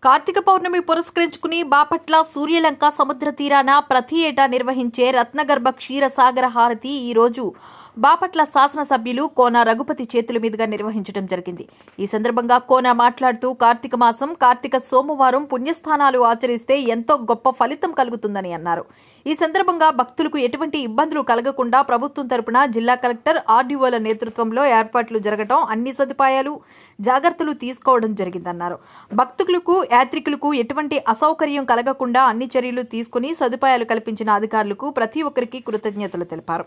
కార్తీక పౌర్ణమి పురస్కరించుకుని బాపట్ల సూర్యలంక సముద్ర తీరాన ప్రతి ఏటా నిర్వహించే రత్నగర్భ క్షీరసాగర హారతి ఈ రోజు బాపట్ల శాసనసభ్యులు కోన రఘుపతి చేతుల మీదుగా నిర్వహించడం జరిగింది ఈ సందర్భంగా కోన మాట్లాడుతూ కార్తీక మాసం కార్తీక సోమవారం పుణ్యస్థానాలు ఆచరిస్తే ఎంతో గొప్ప ఫలితం కలుగుతుందని అన్నారు ఈ సందర్భంగా భక్తులకు ఎటువంటి ఇబ్బందులు కలగకుండా ప్రభుత్వం తరపున జిల్లా కలెక్టర్ ఆర్డీఓల నేతృత్వంలో ఏర్పాట్లు జరగడం అన్ని సదుపాయాలు జాగ్రత్తలు తీసుకోవడం జరిగిందన్నారు భక్తులకు యాత్రికులకు ఎటువంటి అసౌకర్యం కలగకుండా అన్ని చర్యలు తీసుకుని సదుపాయాలు కల్పించిన అధికారులకు ప్రతి ఒక్కరికి కృతజ్ఞతలు తెలిపారు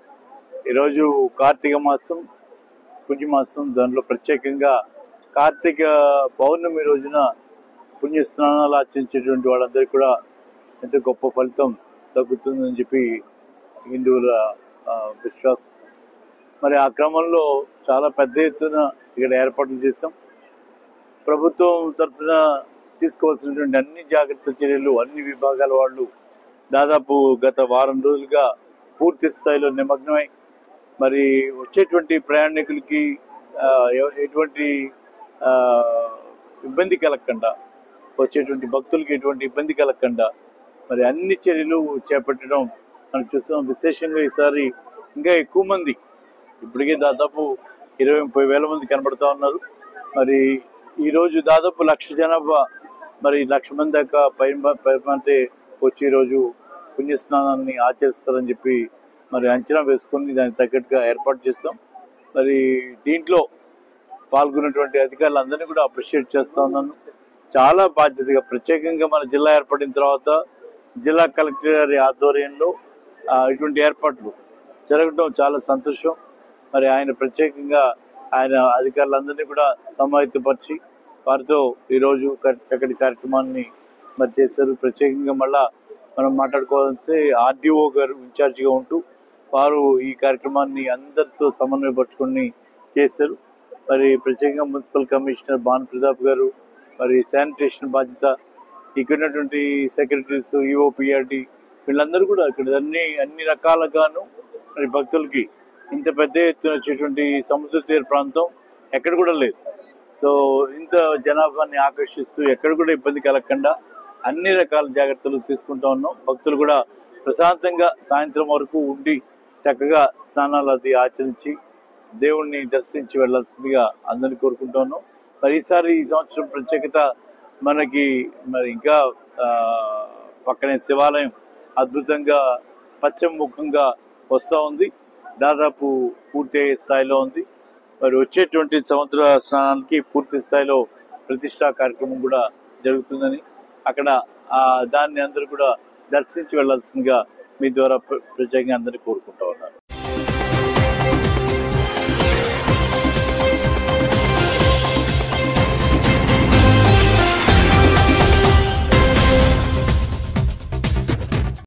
ఈరోజు కార్తీక మాసం పుణ్యమాసం దాంట్లో ప్రత్యేకంగా కార్తీక పౌర్ణమి రోజున పుణ్య స్నానాలు ఆచరించేటువంటి వాళ్ళందరికీ కూడా ఎంతో గొప్ప ఫలితం దక్కుతుందని చెప్పి హిందువుల ఆ, విశ్వాసం మరి ఆ క్రమంలో చాలా పెద్ద ఎత్తున ఇక్కడ ఏర్పాట్లు చేశాం ప్రభుత్వం తరఫున తీసుకోవాల్సినటువంటి అన్ని జాగ్రత్త చర్యలు అన్ని విభాగాల వాళ్ళు దాదాపు గత వారం రోజులుగా పూర్తి స్థాయిలో నిమగ్నమై మరి వచ్చేటువంటి ప్రయాణికులకి ఆ, ఎవ- ఎటువంటి ఆ, ఇబ్బంది కలగకుండా వచ్చేటువంటి భక్తులకి ఎటువంటి ఇబ్బంది కలగకుండా మరి అన్ని చర్యలు చేపట్టడం మనం చూస్తున్నాం విశేషంగా ఈసారి ఇంకా ఎక్కువ మంది ఇప్పటికే దాదాపు ఇరవై ముప్పై వేల మంది కనబడతా ఉన్నారు మరి ఈరోజు దాదాపు లక్ష జనాభా మరి లక్ష మంది దాకా పై పైమంటే వచ్చి ఈరోజు పుణ్యస్నానాన్ని ఆచరిస్తారని చెప్పి మరి అంచనా వేసుకొని దానికి తగ్గట్టుగా ఏర్పాటు చేస్తాం మరి దీంట్లో పాల్గొన్నటువంటి అధికారులందరినీ కూడా అప్రిషియేట్ చేస్తా ఉన్నాను చాలా బాధ్యతగా ప్రత్యేకంగా మన జిల్లా ఏర్పడిన తర్వాత జిల్లా కలెక్టర్ గారి ఆధ్వర్యంలో ఆ, ఇటువంటి ఏర్పాట్లు జరగడం చాలా సంతోషం మరి ఆయన ప్రత్యేకంగా ఆయన అధికారులందరినీ కూడా సమాయత్తపరిచి వారితో ఈరోజు క- చక్కటి కార్యక్రమాన్ని మరి చేశారు ప్రత్యేకంగా మళ్ళా మనం మాట్లాడుకోవాల్సి ఆర్డీఓ గారు ఇన్ఛార్జిగా ఉంటూ వారు ఈ కార్యక్రమాన్ని అందరితో సమన్వయపరుచుకొని చేశారు మరి ప్రత్యేకంగా మున్సిపల్ కమిషనర్ భాను ప్రతాప్ గారు మరి శానిటేషన్ బాధ్యత ఇక్కడ ఉన్నటువంటి సెక్రటరీస్ ఈఓపిఆర్డి వీళ్ళందరూ కూడా ఇక్కడ అన్ని అన్ని రకాలుగాను మరి భక్తులకి ఇంత పెద్ద ఎత్తున వచ్చేటువంటి సముద్ర తీర ప్రాంతం ఎక్కడ కూడా లేదు సో ఇంత జనాభాని ఆకర్షిస్తూ ఎక్కడ కూడా ఇబ్బంది కలగకుండా అన్ని రకాల జాగ్రత్తలు తీసుకుంటా ఉన్నాం భక్తులు కూడా ప్రశాంతంగా సాయంత్రం వరకు ఉండి చక్కగా స్నానాలు అది ఆచరించి దేవుణ్ణి దర్శించి వెళ్ళాల్సిందిగా అందరినీ కోరుకుంటా ఉన్నాం మరి ఈసారి ఈ సంవత్సరం ప్రత్యేకత మనకి మరి ఇంకా ఆ, పక్కనే శివాలయం అద్భుతంగా పశ్చిమ ముఖంగా వస్తూ ఉంది దాదాపు పూర్తి అయ్యే స్థాయిలో ఉంది మరి వచ్చేటువంటి సముద్ర స్నానానికి పూర్తి స్థాయిలో ప్రతిష్టా కార్యక్రమం కూడా జరుగుతుందని అక్కడ ఆ దాన్ని అందరూ కూడా దర్శించి వెళ్ళాల్సిందిగా మీ ద్వారా ప్ర- ప్రత్యేకంగా అందరినీ కోరుకుంటా ఉన్నాను